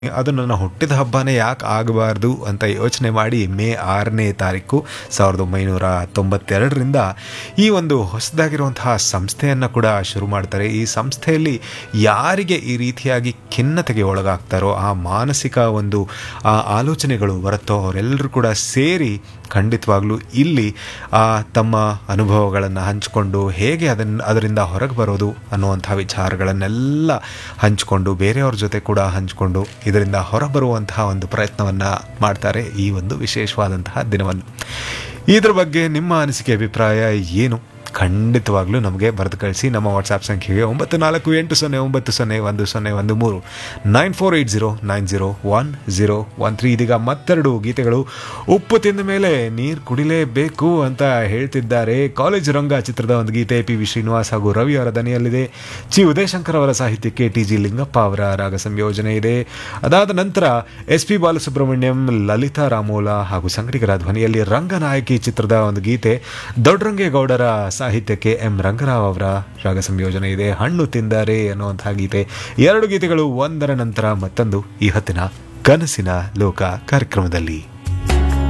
ಅದು ನನ್ನ ಹುಟ್ಟಿದ ಹಬ್ಬನೇ ಯಾಕೆ ಆಗಬಾರ್ದು ಅಂತ ಯೋಚನೆ ಮಾಡಿ ಮೇ ಆರನೇ ತಾರೀಕು ಸಾವಿರದ ಒಂಬೈನೂರ ತೊಂಬತ್ತೆರಡರಿಂದ ಈ ಒಂದು ಹೊಸದಾಗಿರುವಂತಹ ಸಂಸ್ಥೆಯನ್ನು ಕೂಡ ಶುರು ಮಾಡ್ತಾರೆ ಈ ಸಂಸ್ಥೆಯಲ್ಲಿ ಯಾರಿಗೆ ಈ ರೀತಿಯಾಗಿ ಖಿನ್ನತೆಗೆ ಒಳಗಾಗ್ತಾರೋ ಆ ಮಾನಸಿಕ ಒಂದು ಆ ಆಲೋಚನೆಗಳು ಬರುತ್ತೋ ಅವರೆಲ್ಲರೂ ಕೂಡ ಸೇರಿ ಖಂಡಿತವಾಗ್ಲೂ ಇಲ್ಲಿ ಆ ತಮ್ಮ ಅನುಭವಗಳನ್ನು ಹಂಚಿಕೊಂಡು ಹೇಗೆ ಅದನ್ನು ಅದರಿಂದ ಹೊರಗೆ ಬರೋದು ಅನ್ನುವಂಥ ವಿಚಾರಗಳನ್ನೆಲ್ಲ ಹಂಚಿಕೊಂಡು ಬೇರೆಯವ್ರ ಜೊತೆ ಕೂಡ ಹಂಚಿಕೊಂಡು ಇದರಿಂದ ಹೊರಬರುವಂತಹ ಒಂದು ಪ್ರಯತ್ನವನ್ನು ಮಾಡ್ತಾರೆ ಈ ಒಂದು ವಿಶೇಷವಾದಂತಹ ದಿನವನ್ನು ಇದ್ರ ಬಗ್ಗೆ ನಿಮ್ಮ ಅನಿಸಿಕೆ ಅಭಿಪ್ರಾಯ ಏನು ಖಂಡಿತವಾಗ್ಲೂ ನಮಗೆ ಬರೆದು ಕಳಿಸಿ ನಮ್ಮ ವಾಟ್ಸಾಪ್ ಸಂಖ್ಯೆಗೆ ಒಂಬತ್ತು ನಾಲ್ಕು ಎಂಟು ಸೊನ್ನೆ ಒಂಬತ್ತು ಸೊನ್ನೆ ಒಂದು ಸೊನ್ನೆ ಒಂದು ಮೂರು nine four eight zero nine zero one zero one three ಇದೀಗ ಮತ್ತೆರಡು ಗೀತೆಗಳು ಉಪ್ಪು ತಿಂದ ಮೇಲೆ ನೀರು ಕುಡಿಲೇಬೇಕು ಅಂತ ಹೇಳ್ತಿದ್ದಾರೆ ಕಾಲೇಜ್ ರಂಗ ಚಿತ್ರದ ಒಂದು ಗೀತೆ ಪಿ ವಿ ಶ್ರೀನಿವಾಸ್ ಹಾಗೂ ರವಿ ಅವರ ದನಿಯಲ್ಲಿದೆ ಚಿ ಉದಯಶಂಕರ್ ಅವರ ಸಾಹಿತ್ಯಕ್ಕೆ ಟಿ ಜಿ ಲಿಂಗಪ್ಪ ಅವರ ರಾಗ ಸಂಯೋಜನೆ ಇದೆ ಅದಾದ ನಂತರ ಎಸ್ ಪಿ ಬಾಲಸುಬ್ರಹ್ಮಣ್ಯಂ ಲಲಿತಾ ರಾಮೋಲ ಹಾಗೂ ಸಂಗಡಿಗರ ಧ್ವನಿಯಲ್ಲಿ ರಂಗನಾಯಕಿ ಚಿತ್ರದ ಒಂದು ಗೀತೆ ದೊಡ್ಡರಂಗೇಗೌಡರ ಸಾಹಿತ್ಯಕ್ಕೆ ಎಂ ರಂಗರಾವ್ ಅವರ ರಾಗ ಸಂಯೋಜನೆ ಇದೆ ಹಣ್ಣು ತಿಂದರೆ ಅನ್ನುವಂತಹ ಗೀತೆ ಎರಡು ಗೀತೆಗಳು ಒಂದರ ನಂತರ ಮತ್ತೊಂದು ಈ ಹೊತ್ತಿನ ಕನಸಿನ ಲೋಕ ಕಾರ್ಯಕ್ರಮದಲ್ಲಿ